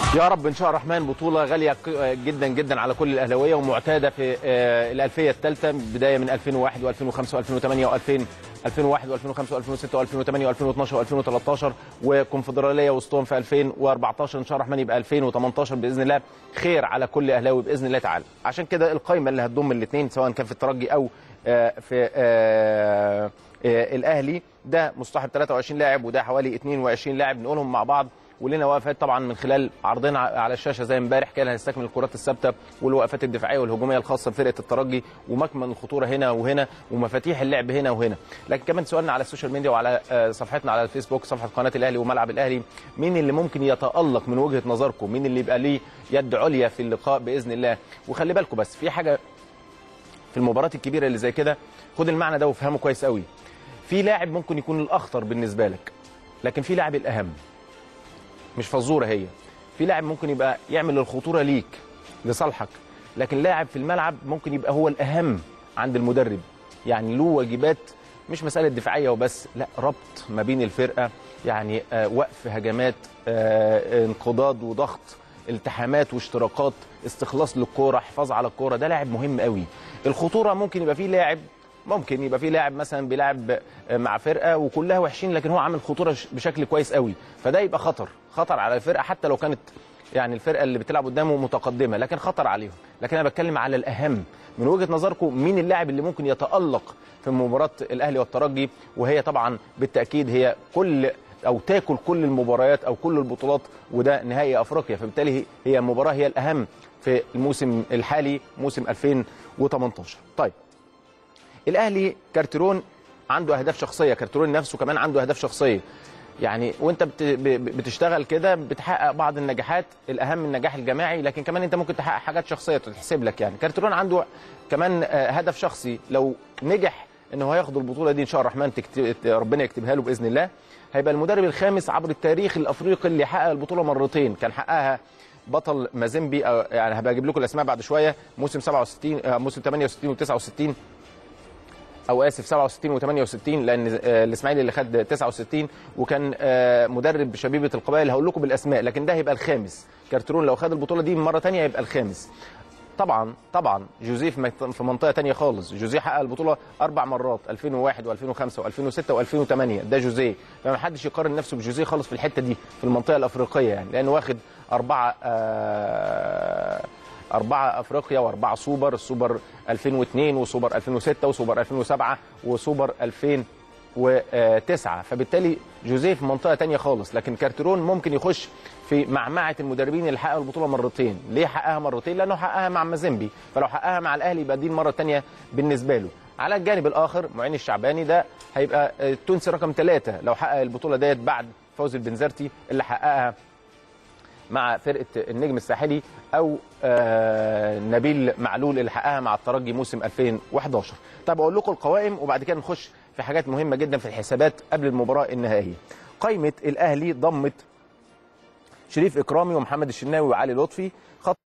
يا رب ان شاء الرحمن بطوله غاليه ك- جدا جدا على كل الاهلاويه ومعتاده في آه، الالفيه الثالثه بدايه من 2001 و2005 و2008 و2000 2001 و2005 و2006 و2008 و2012 و2013 وكونفدراليه وسطهم في 2014 ان شاء الله الرحمن يبقى 2018 باذن الله خير على كل اهلاوي باذن الله تعالى عشان كده القائمه اللي هتضم الاثنين سواء كان في الترجي او آه، في آه، آه، الاهلي ده مصطحب 23 لاعب وده حوالي 22 لاعب نقولهم مع بعض ولنا وقفات طبعا من خلال عرضنا على الشاشه زي امبارح كده هنستكمل الكرات الثابته والوقفات الدفاعيه والهجوميه الخاصه بفرقه الترجي ومكمن الخطوره هنا وهنا ومفاتيح اللعب هنا وهنا لكن كمان سؤالنا على السوشيال ميديا وعلى آه، صفحتنا على الفيسبوك صفحه قناه الاهلي وملعب الاهلي مين اللي ممكن يتالق من وجهه نظركم مين اللي يبقى ليه يد عليا في اللقاء باذن الله وخلي بالكم بس في حاجه في المباريات الكبيره اللي زي كده خد المعنى ده وافهمه كويس قوي في لاعب ممكن يكون الاخطر بالنسبه لك لكن في لاعب الاهم مش فزوره هي في لاعب ممكن يبقى يعمل الخطوره ليك لصالحك لكن لاعب في الملعب ممكن يبقى هو الاهم عند المدرب يعني له واجبات مش مساله دفاعيه وبس لا ربط ما بين الفرقه يعني آه وقف هجمات آه انقضاض وضغط التحامات واشتراكات استخلاص للكوره حفاظ على الكوره ده لاعب مهم قوي الخطوره ممكن يبقى فيه لاعب ممكن يبقى في لاعب مثلا بيلعب مع فرقه وكلها وحشين لكن هو عامل خطوره ش- بشكل كويس قوي فده يبقى خطر خطر على الفرقه حتى لو كانت يعني الفرقه اللي بتلعب قدامه متقدمه لكن خطر عليهم لكن انا بتكلم على الاهم من وجهه نظركم مين اللاعب اللي ممكن يتالق في مباراه الاهلي والترجي وهي طبعا بالتاكيد هي كل او تاكل كل المباريات او كل البطولات وده نهائي افريقيا فبالتالي هي المباراه هي الاهم في الموسم الحالي موسم 2018 طيب الاهلي كارترون عنده اهداف شخصيه كارترون نفسه كمان عنده اهداف شخصيه يعني وانت بت- ب- بتشتغل كده بتحقق بعض النجاحات الاهم النجاح الجماعي لكن كمان انت ممكن تحقق حاجات شخصيه تتحسب لك يعني كارترون عنده كمان آه، هدف شخصي لو نجح ان هو ياخد البطوله دي ان شاء الله الرحمن تكت... ربنا يكتبها له باذن الله هيبقى المدرب الخامس عبر التاريخ الافريقي اللي حقق البطوله مرتين كان حققها بطل مازيمبي أو يعني هبقى اجيب لكم الاسماء بعد شويه موسم 67 آه، موسم 68 و69 او اسف 67 و68 لان آه، الاسماعيلي اللي خد 69 وكان آه، مدرب شبيبه القبائل هقول لكم بالاسماء لكن ده هيبقى الخامس كارترون لو خد البطوله دي مره ثانيه هيبقى الخامس طبعا طبعا جوزيه في مت- في منطقه ثانيه خالص جوزيه حقق البطوله اربع مرات 2001 و2005 و2006 و2008 ده جوزيه فما حدش يقارن نفسه بجوزيه خالص في الحته دي في المنطقه الافريقيه يعني لانه واخد اربعه آه أربعة أفريقيا وأربعة سوبر السوبر 2002 وسوبر 2006 وسوبر 2007 وسوبر 2009 فبالتالي جوزيه في منطقة تانية خالص لكن كارترون ممكن يخش في معمعة المدربين اللي حققوا البطولة مرتين ليه حققها مرتين لأنه حققها مع مازيمبي فلو حققها مع الأهلي يبقى دي المرة التانية بالنسبة له على الجانب الآخر معين الشعباني ده هيبقى آه، التونسي رقم ثلاثة لو حقق البطولة ديت بعد فوز البنزرتي اللي حققها مع فرقه النجم الساحلي او آه نبيل معلول اللي حققها مع الترجي موسم 2011 طب اقول لكم القوائم وبعد كده نخش في حاجات مهمه جدا في الحسابات قبل المباراه النهائيه قائمه الاهلي ضمت شريف اكرامي ومحمد الشناوي وعلي لطفي خط